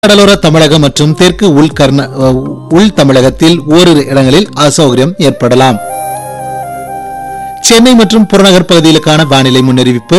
கடலோர தமிழகம் மற்றும் தெற்கு உள் கர்நா உள் தமிழகத்தில் ஓரிரு இடங்களில் அசௌகரியம் ஏற்படலாம் சென்னை மற்றும் புறநகர் பகுதிகளுக்கான வானிலை முன்னறிவிப்பு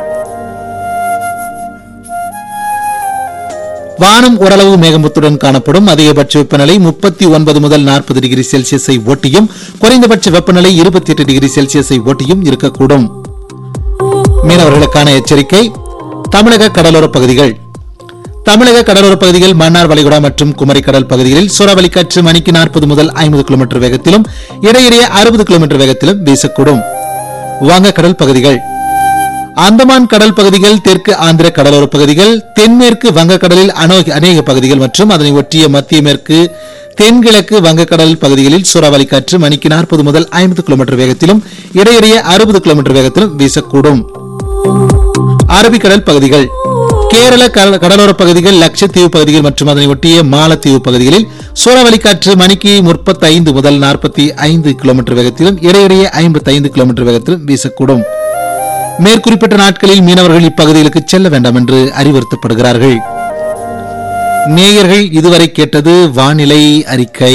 வானம் ஓரளவு மேகமூட்டத்துடன் காணப்படும் அதிகபட்ச வெப்பநிலை முப்பத்தி ஒன்பது முதல் நாற்பது டிகிரி செல்சியஸை ஒட்டியும் குறைந்தபட்ச வெப்பநிலை இருபத்தி எட்டு டிகிரி செல்சியஸை ஒட்டியும் இருக்கக்கூடும் மீனவர்களுக்கான எச்சரிக்கை தமிழக கடலோர பகுதிகள் தமிழக கடலோர பகுதிகள் மன்னார் வளைகுடா மற்றும் குமரி கடல் பகுதிகளில் சூறாவளி காற்று மணிக்கு நாற்பது முதல் ஐம்பது கிலோமீட்டர் வேகத்திலும் இடையிடையே அறுபது கிலோமீட்டர் வேகத்திலும் வீசக்கூடும் வங்கக்கடல் பகுதிகள் அந்தமான் கடல் பகுதிகள் தெற்கு ஆந்திர கடலோர பகுதிகள் தென்மேற்கு வங்கக்கடலில் அனோ- அநேக பகுதிகள் மற்றும் அதனை ஒட்டிய மத்திய மேற்கு தென்கிழக்கு வங்கக்கடல் பகுதிகளில் சூறாவளி காற்று மணிக்கு நாற்பது முதல் ஐம்பது கிலோமீட்டர் வேகத்திலும் இடையிடையே அறுபது கிலோமீட்டர் வேகத்திலும் வீசக்கூடும் அரபிக்கடல் பகுதிகள் கேரள கட- கடலோர பகுதிகள் லட்சத்தீவு பகுதிகள் மற்றும் அதனை ஒட்டிய மாலத்தீவு பகுதிகளில் சூறாவளி காற்று மணிக்கு முப்பத்தைந்து முதல் நாற்பத்தி ஐந்து கிலோமீட்டர் வேகத்திலும் இடையிடையே ஐம்பத்தைந்து கிலோமீட்டர் வேகத்திலும் வீசக்கூடும் மேற்குறிப்பிட்ட நாட்களில் மீனவர்கள் இப்பகுதிகளுக்கு செல்ல வேண்டாம் என்று அறிவுறுத்தப்படுகிறார்கள் நேயர்கள் இதுவரை கேட்டது வானிலை அறிக்கை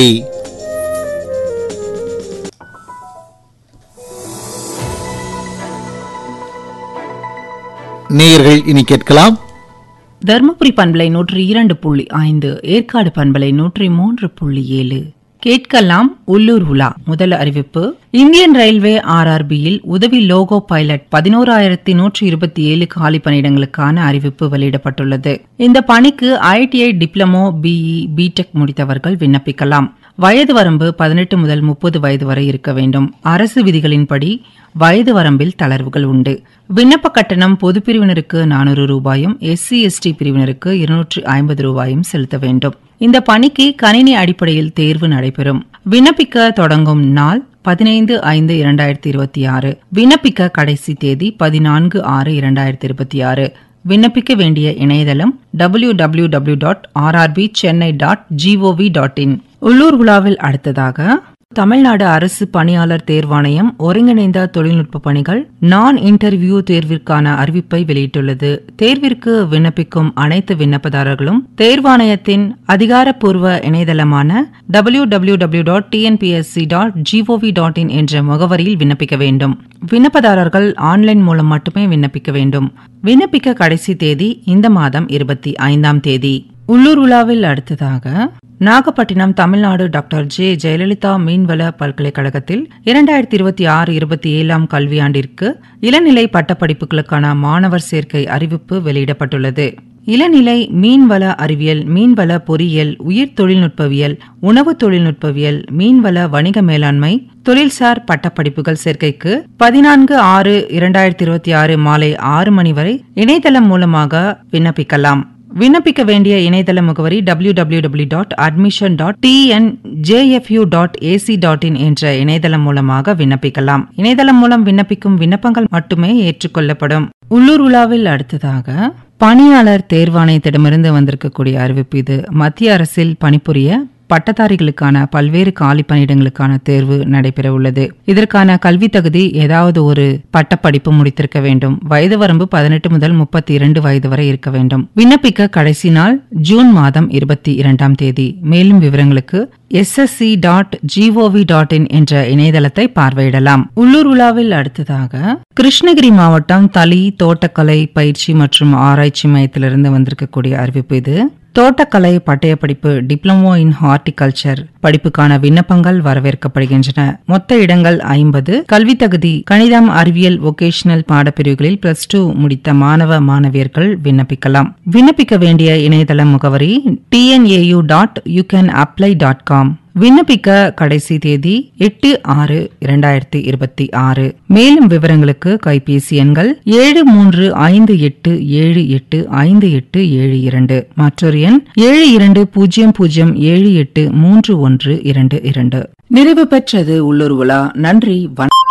நேயர்கள் இனி கேட்கலாம் தருமபுரி பண்பலை நூற்றி இரண்டு புள்ளி ஐந்து ஏற்காடு பண்பலை நூற்றி மூன்று புள்ளி ஏழு கேட்கலாம் உள்ளூர் உலா முதல் அறிவிப்பு இந்தியன் ரயில்வே ஆர்ஆர்பியில் உதவி லோகோ பைலட் பதினோராயிரத்தி நூற்றி இருபத்தி ஏழு காலி பணியிடங்களுக்கான அறிவிப்பு வெளியிடப்பட்டுள்ளது இந்த பணிக்கு ஐடிஐ டிப்ளமோ பிஇ பிடெக் முடித்தவர்கள் விண்ணப்பிக்கலாம் வயது வரம்பு பதினெட்டு முதல் முப்பது வயது வரை இருக்க வேண்டும் அரசு விதிகளின்படி வயது வரம்பில் தளர்வுகள் உண்டு விண்ணப்ப கட்டணம் பொது பிரிவினருக்கு நானூறு ரூபாயும் எஸ்சி எஸ்டி பிரிவினருக்கு இருநூற்று ஐம்பது ரூபாயும் செலுத்த வேண்டும் இந்த பணிக்கு கணினி அடிப்படையில் தேர்வு நடைபெறும் விண்ணப்பிக்க தொடங்கும் நாள் பதினைந்து ஐந்து இரண்டாயிரத்தி இருபத்தி ஆறு விண்ணப்பிக்க கடைசி தேதி பதினான்கு ஆறு இரண்டாயிரத்தி இருபத்தி ஆறு விண்ணப்பிக்க வேண்டிய இணையதளம் W W W dot RRB Chennai dot GOV dot in உள்ளூர் விழாவில் அடுத்ததாக தமிழ்நாடு அரசு பணியாளர் தேர்வாணையம் ஒருங்கிணைந்த தொழில்நுட்ப பணிகள் நான் இன்டர்வியூ தேர்விற்கான அறிவிப்பை வெளியிட்டுள்ளது தேர்விற்கு விண்ணப்பிக்கும் அனைத்து விண்ணப்பதாரர்களும் தேர்வாணையத்தின் அதிகாரப்பூர்வ இணையதளமான W W W dot TNPSC dot GOV dot in என்ற முகவரியில் விண்ணப்பிக்க வேண்டும் விண்ணப்பதாரர்கள் ஆன்லைன் மூலம் மட்டுமே விண்ணப்பிக்க வேண்டும் விண்ணப்பிக்க கடைசி தேதி இந்த மாதம் இருபத்தி ஐந்தாம் தேதி உள்ளூர் உலாவில் அடுத்ததாக நாகப்பட்டினம் தமிழ்நாடு டாக்டர் ஜே ஜெயலலிதா மீன்வள பல்கலைக்கழகத்தில் இரண்டாயிரத்தி இருபத்தி ஆறு இருபத்தி ஏழாம் கல்வியாண்டிற்கு இளநிலை பட்டப்படிப்புகளுக்கான மாணவர் சேர்க்கை அறிவிப்பு வெளியிடப்பட்டுள்ளது இளநிலை மீன்வள அறிவியல் மீன்வள பொறியியல் உயிர் தொழில்நுட்பவியல் உணவு தொழில்நுட்பவியல் மீன்வள வணிக மேலாண்மை தொழில்சார் பட்டப்படிப்புகள் சேர்க்கைக்கு பதினான்கு ஆறு இரண்டாயிரத்தி இருபத்தி ஆறு மாலை ஆறு மணி வரை இணையதளம் மூலமாக விண்ணப்பிக்கலாம் விண்ணப்பிக்க வேண்டிய இணையதள முகவரி W W W dot admission dot TNJFU dot AC dot in என்ற இணையதளம் மூலமாக விண்ணப்பிக்கலாம் இணையதளம் மூலம் விண்ணப்பிக்கும் விண்ணப்பங்கள் மட்டுமே ஏற்றுக்கொள்ளப்படும் உள்ளூர் உலாவில் அடுத்ததாக பணியாளர் தேர்வாணையத்திடமிருந்து வந்திருக்கக்கூடிய அறிவிப்பு இது மத்திய அரசில் பணிபுரிய பட்டதாரிகளுக்கான பல்வேறு காலி பணியிடங்களுக்கான தேர்வு நடைபெற உள்ளது இதற்கான கல்வி தகுதி ஏதாவது ஒரு பட்டப்படிப்பு முடித்திருக்க வேண்டும் வயது வரம்பு பதினெட்டு முதல் முப்பத்தி இரண்டு வயது வரை இருக்க வேண்டும் விண்ணப்பிக்க கடைசி நாள் ஜூன் மாதம் இருபத்தி இரண்டாம் தேதி மேலும் விவரங்களுக்கு SSC dot GOV dot in என்ற இணையதளத்தை பார்வையிடலாம் உள்ளூர் உலாவில் அடுத்ததாக கிருஷ்ணகிரி மாவட்டம் தளி தோட்டக்கலை பயிற்சி மற்றும் ஆராய்ச்சி மையத்திலிருந்து வந்திருக்கக்கூடிய அறிவிப்பு இது தோட்டக்கலை பட்டயப்படிப்பு டிப்ளமோ இன் ஹார்டிகல்ச்சர் படிப்புக்கான விண்ணப்பங்கள் வரவேற்கப்படுகின்றன மொத்த இடங்கள் ஐம்பது கல்வி தகுதி கணிதம் அறிவியல் வொகேஷனல் பாடப்பிரிவுகளில் பிளஸ் டூ முடித்த மாணவ மாணவியர்கள் விண்ணப்பிக்கலாம் விண்ணப்பிக்க வேண்டிய இணையதள முகவரி TNAU dot you can apply dot com விண்ணப்பிக்க கடைசி தேதி எட்டு ஆறு இரண்டாயிரத்தி இருபத்தி ஆறு மேலும் விவரங்களுக்கு கைபேசி எண்கள் ஏழு மூன்று ஐந்து எட்டு ஏழு எட்டு ஐந்து எட்டு ஏழு இரண்டு மற்றொரு எண் ஏழு இரண்டு பூஜ்ஜியம் பூஜ்ஜியம் ஏழு எட்டு மூன்று ஒன்று இரண்டு இரண்டு நிறைவு பெற்றது உள்ளூர் விழா நன்றி வணக்கம்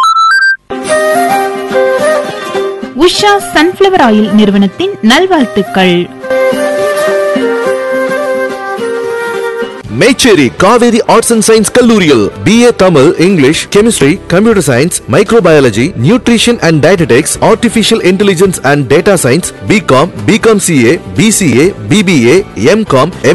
உஷா சன்ஃப்ளவர் ஆயில் நிறுவனத்தின் நல்வாழ்த்துக்கள் Mecheri Kaveri arts and science கல்லூரியில் BA Tamil English chemistry computer science microbiology nutrition and dietetics artificial intelligence and data science BCom BCom CA BCA BBA M Com